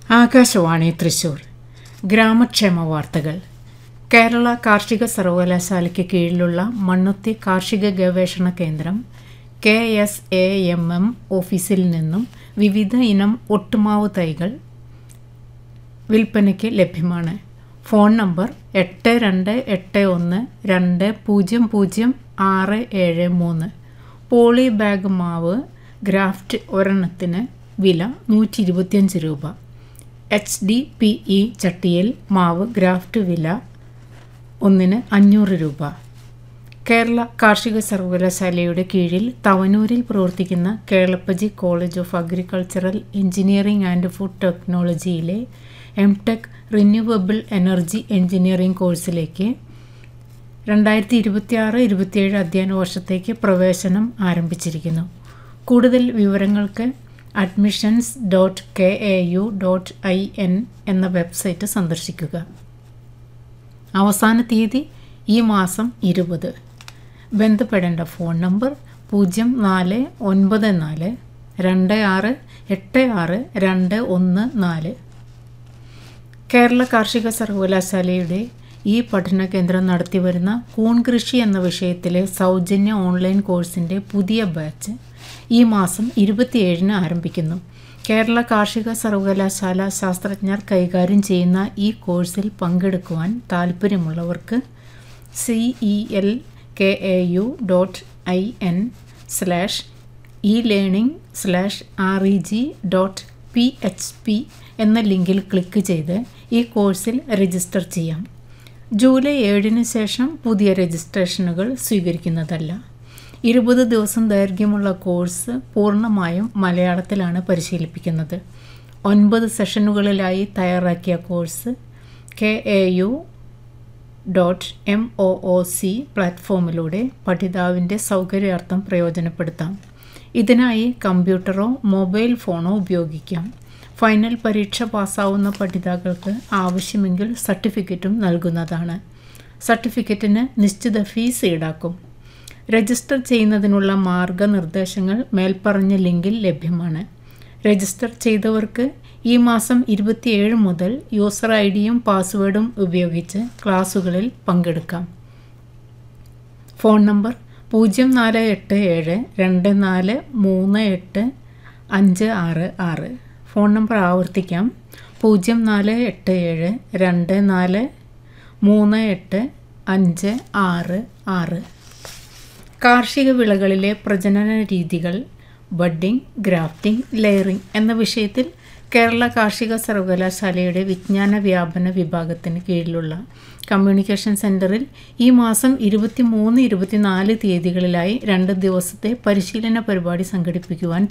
ആകാശവാണി തൃശൂർ ഗ്രാമക്ഷേമ വാർത്തകൾ കേരള കാർഷിക സർവകലാശാലയ്ക്ക് കീഴിലുള്ള മണ്ണുത്തി കാർഷിക ഗവേഷണ കേന്ദ്രം K S A M M ഓഫീസിൽ നിന്നും വിവിധ ഇനം ഒട്ടുമാവ് തൈകൾ വിൽപ്പനയ്ക്ക് ലഭ്യമാണ് ഫോൺ നമ്പർ എട്ട് രണ്ട് എട്ട് ഒന്ന് രണ്ട് പൂജ്യം പൂജ്യം ആറ് ഏഴ് മൂന്ന് പോളി ബാഗ് മാവ് ഗ്രാഫ്റ്റ് ഒരെണ്ണത്തിന് വില നൂറ്റി ഇരുപത്തിയഞ്ച് രൂപ എച്ച് ഡി പി ഇ ചട്ടിയിൽ മാവ് ഗ്രാഫ്റ്റ് വില ഒന്നിന് അഞ്ഞൂറ് രൂപ കേരള കാർഷിക സർവകലാശാലയുടെ കീഴിൽ തവനൂരിൽ പ്രവർത്തിക്കുന്ന Kelappaji college of agricultural engineering and food ടെക്നോളജിയിലെ M tech renewable energy engineering കോഴ്സിലേക്ക് രണ്ടായിരത്തി ഇരുപത്തിയാറ് ഇരുപത്തിയേഴ് അധ്യയന വർഷത്തേക്ക് പ്രവേശനം ആരംഭിച്ചിരിക്കുന്നു കൂടുതൽ വിവരങ്ങൾക്ക് admissions dot K A U dot I N എന്ന വെബ്സൈറ്റ് സന്ദർശിക്കുക അവസാന തീയതി ഈ മാസം ഇരുപത് ബന്ധപ്പെടേണ്ട ഫോൺ നമ്പർ പൂജ്യം നാല് ഒൻപത് നാല് രണ്ട് ആറ് എട്ട് ആറ് രണ്ട് ഒന്ന് നാല് കേരള കാർഷിക സർവകലാശാലയുടെ ഈ പഠന കേന്ദ്രം നടത്തിവരുന്ന കൂൺ കൃഷി എന്ന വിഷയത്തിലെ സൗജന്യ ഓൺലൈൻ കോഴ്സിൻ്റെ പുതിയ ബാച്ച് ഈ മാസം ഇരുപത്തിയേഴിന് ആരംഭിക്കുന്നു കേരള കാർഷിക സർവകലാശാല ശാസ്ത്രജ്ഞർ കൈകാര്യം ചെയ്യുന്ന ഈ കോഴ്സിൽ പങ്കെടുക്കുവാൻ താൽപ്പര്യമുള്ളവർക്ക് C E L K A U dot I N slash E learning slash R E G dot P H P എന്ന ലിങ്കിൽ ക്ലിക്ക് ചെയ്ത് ഈ കോഴ്സിൽ രജിസ്റ്റർ ചെയ്യാം ജൂലൈ ഏഴിന് ശേഷം പുതിയ രജിസ്ട്രേഷനുകൾ സ്വീകരിക്കുന്നതല്ല ഇരുപത് ദിവസം ദൈർഘ്യമുള്ള കോഴ്സ് പൂർണ്ണമായും മലയാളത്തിലാണ് പരിശീലിപ്പിക്കുന്നത് ഒൻപത് സെഷനുകളിലായി തയ്യാറാക്കിയ course K A U dot M O O C പ്ലാറ്റ്ഫോമിലൂടെ പഠിതാവിൻ്റെ സൗകര്യാർത്ഥം പ്രയോജനപ്പെടുത്താം ഇതിനായി കമ്പ്യൂട്ടറോ മൊബൈൽ ഫോണോ ഉപയോഗിക്കാം ഫൈനൽ പരീക്ഷ പാസ്സാവുന്ന പഠിതാക്കൾക്ക് ആവശ്യമെങ്കിൽ സർട്ടിഫിക്കറ്റും നൽകുന്നതാണ് സർട്ടിഫിക്കറ്റിന് നിശ്ചിത ഫീസ് ഈടാക്കും രജിസ്റ്റർ ചെയ്യുന്നതിനുള്ള മാർഗനിർദ്ദേശങ്ങൾ മേൽപ്പറഞ്ഞ ലിങ്കിൽ ലഭ്യമാണ് രജിസ്റ്റർ ചെയ്തവർക്ക് ഈ മാസം ഇരുപത്തിയേഴ് മുതൽ യൂസർ ഐ ഡിയും പാസ്വേഡും ഉപയോഗിച്ച് ക്ലാസുകളിൽ പങ്കെടുക്കാം ഫോൺ നമ്പർ പൂജ്യം നാല് എട്ട് ഏഴ് രണ്ട് നാല് മൂന്ന് എട്ട് അഞ്ച് ആറ് ആറ് ഫോൺ നമ്പർ ആവർത്തിക്കാം പൂജ്യം നാല് എട്ട് ഏഴ് രണ്ട് നാല് മൂന്ന് എട്ട് അഞ്ച് ആറ് ആറ് കാർഷിക വിളകളിലെ പ്രജനന രീതികൾ ബഡ്ഡിംഗ് ഗ്രാഫ്റ്റിംഗ് ലെയറിംഗ് എന്ന വിഷയത്തിൽ കേരള കാർഷിക സർവകലാശാലയുടെ വിജ്ഞാന വ്യാപന വിഭാഗത്തിന് കീഴിലുള്ള കമ്മ്യൂണിക്കേഷൻ സെൻറ്ററിൽ ഈ മാസം ഇരുപത്തി മൂന്ന് ഇരുപത്തിനാല് തീയതികളിലായി രണ്ട് ദിവസത്തെ പരിശീലന പരിപാടി സംഘടിപ്പിക്കുവാൻ